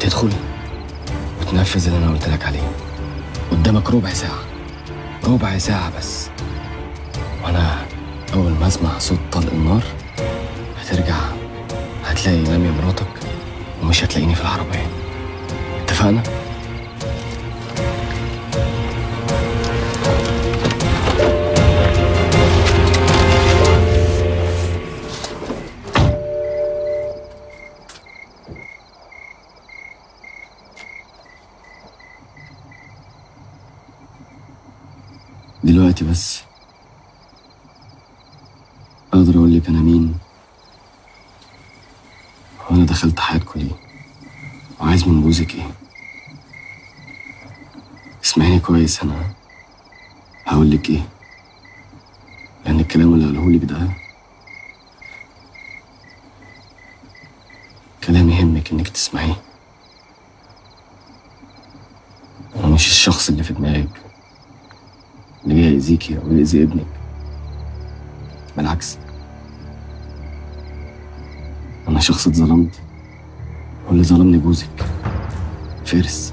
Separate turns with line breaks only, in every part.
تدخل وتنفذ اللي انا قلت لك عليه قدامك ربع ساعة ربع ساعة بس وانا اول ما اسمع صوت طلق النار هترجع هتلاقي لميا مراتك ومش هتلاقيني في العربية اتفقنا؟ دلوقتي بس اقدر اقول لك انا مين وانا دخلت حياتكم ليه وعايز من جوزك ايه اسمعيني كويس انا هقول لك ايه لان الكلام اللي قاله لك ده كلام يهمك انك تسمعيه ومش الشخص اللي في دماغك اللي جاي يأذيكي أو يأذي ابنك بالعكس أنا شخص اتظلمت واللي ظلمني جوزك فارس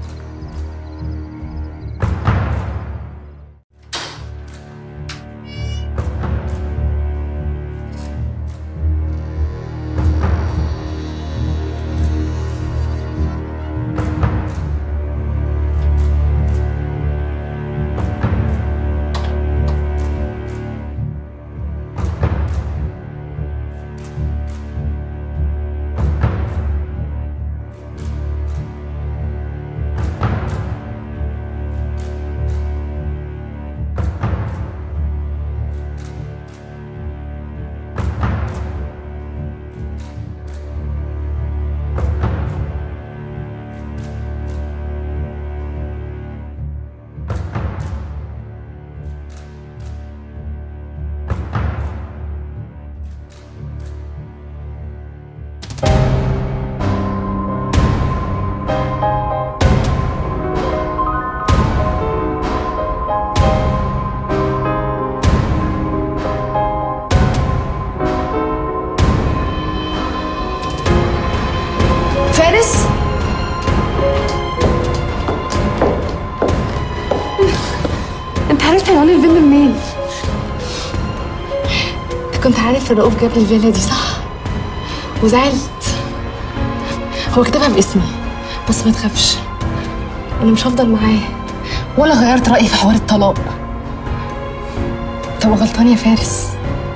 فارس انت عرفت عنوان الفيلا منين؟ انت كنت عارف ان رؤوف جاب لي الفيلا دي صح؟ وزعلت هو كتبها باسمي بس ما تخافش انا مش هفضل معاه ولا غيرت رأيي في حوار الطلاق طب غلطان يا فارس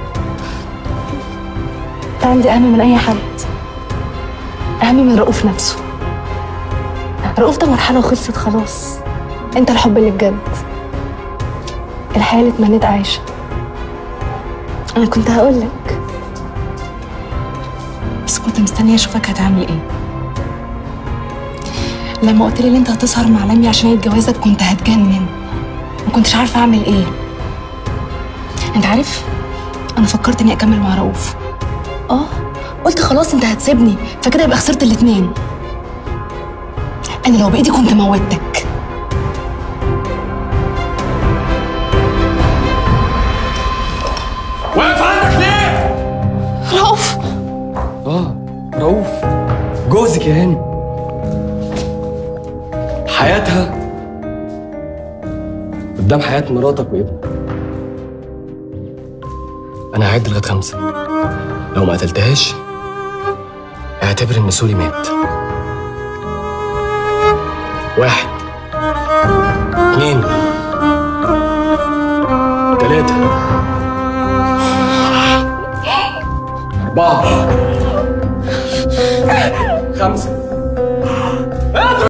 انت عندي اهم من اي حد أهم من رؤوف نفسه رؤوف ده مرحلة وخلصت خلاص أنت الحب اللي بجد الحياة اللي اتمنيت عايشة أنا كنت هقولك بس كنت مستنية أشوفك هتعمل إيه لما قلت لي إن أنت هتسهر مع لمي عشان عيد جوازك كنت هتجنن ما كنتش عارفة أعمل إيه أنت عارف أنا فكرت إني أكمل مع رؤوف آه قلت خلاص انت هتسيبني فكده يبقى خسرت الاتنين انا لو بايدي كنت موتك
واقف عندك ليه؟
رؤوف
اه رؤوف جوزك يا هاني حياتها قدام حياة مراتك وابنك أنا هعد لغاية خمسة لو ما قتلتهاش اعتبر إن سوري مات واحد اتنين تلاتة أربعة خمسة